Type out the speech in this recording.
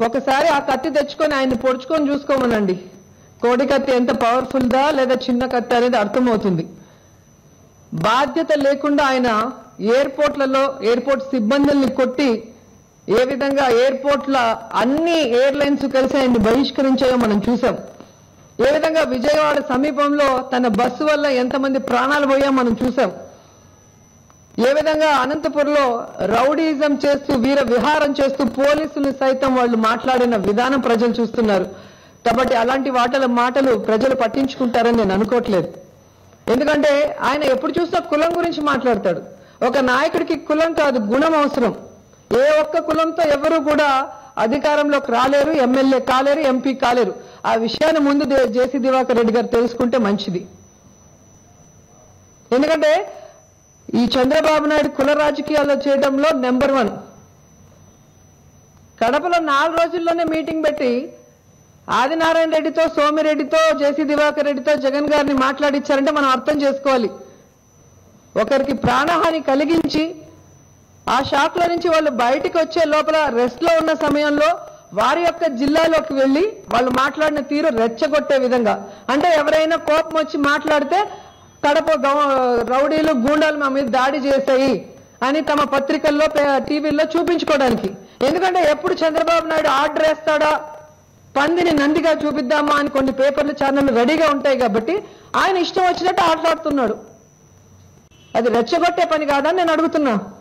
ఒకసారి ఆ కత్తి తెచ్చుకొని ఆయన్ని పొడుచుకొని చూసుకోమనండి కోడి కత్తి ఎంత పవర్ఫుల్ దా లేదా చిన్న కత్తి అనేది అర్థమవుతుంది బాధ్యత లేకుండా ఆయన ఎయిర్పోర్ట్లలో ఎయిర్పోర్ట్ సిబ్బందుల్ని కొట్టి ఏ విధంగా ఎయిర్పోర్ట్ల అన్ని ఎయిర్లైన్స్ కలిసి ఆయన్ని బహిష్కరించాయో మనం చూసాం ఏ విధంగా విజయవాడ సమీపంలో తన బస్సు వల్ల ఎంతమంది ప్రాణాలు పోయా మనం చూసాం ఏ విధంగా అనంతపురంలో రౌడీజం చేస్తూ వీర విహారం చేస్తూ పోలీసులు సైతం వాళ్ళు మాట్లాడిన విధానం ప్రజలు చూస్తున్నారు కాబట్టి అలాంటి వాటల మాటలు ప్రజలు పట్టించుకుంటారని నేను అనుకోవట్లేదు ఎందుకంటే ఆయన ఎప్పుడు చూసినా కులం గురించి మాట్లాడతాడు ఒక నాయకుడికి కులం కాదు గుణం అవసరం ఏ ఒక్క కులంతో ఎవరు కూడా అధికారంలోకి రాలేరు ఎమ్మెల్యే కాలేరు ఎంపీ కాలేరు ఆ విషయాన్ని ముందు దే- జేసీ దివాకర్ రెడ్డి గారు తెలుసుకుంటే మంచిది ఎందుకంటే ఈ చంద్రబాబు నాయుడు కుల రాజకీయాల్లో చేయడంలో నెంబర్ వన్ కడపలో నాలుగు రోజుల్లోనే మీటింగ్ పెట్టి ఆదినారాయణ రెడ్డితో సోమిరెడ్డితో జేసీ దివాకర్ రెడ్డితో జగన్ గారిని మాట్లాడించారంటే మనం అర్థం చేసుకోవాలి ఒకరికి ప్రాణహాని కలిగించి ఆ షాక్ లో నుంచి వాళ్ళు బయటికి వచ్చే లోపల రెస్ట్ లో ఉన్న సమయంలో వారి యొక్క జిల్లాలోకి వెళ్లి వాళ్ళు మాట్లాడిన తీరు రెచ్చగొట్టే విధంగా అంటే ఎవరైనా కోపం వచ్చి మాట్లాడితే కడప గవ- రౌడీలు గూండాలు మా మీద దాడి చేశాయి అని తమ పత్రికల్లో పే- టీవీల్లో చూపించుకోవడానికి ఎందుకంటే ఎప్పుడు చంద్రబాబు నాయుడు ఆర్డర్ వేస్తాడా పందిని నందిగా చూపిద్దామా అని కొన్ని పేపర్లు ఛానళ్ళు రెడీగా ఉంటాయి కాబట్టి ఆయన ఇష్టం వచ్చినట్టు ఆటలాడుతున్నాడు అది రెచ్చగొట్టే పని కాదని నేను అడుగుతున్నా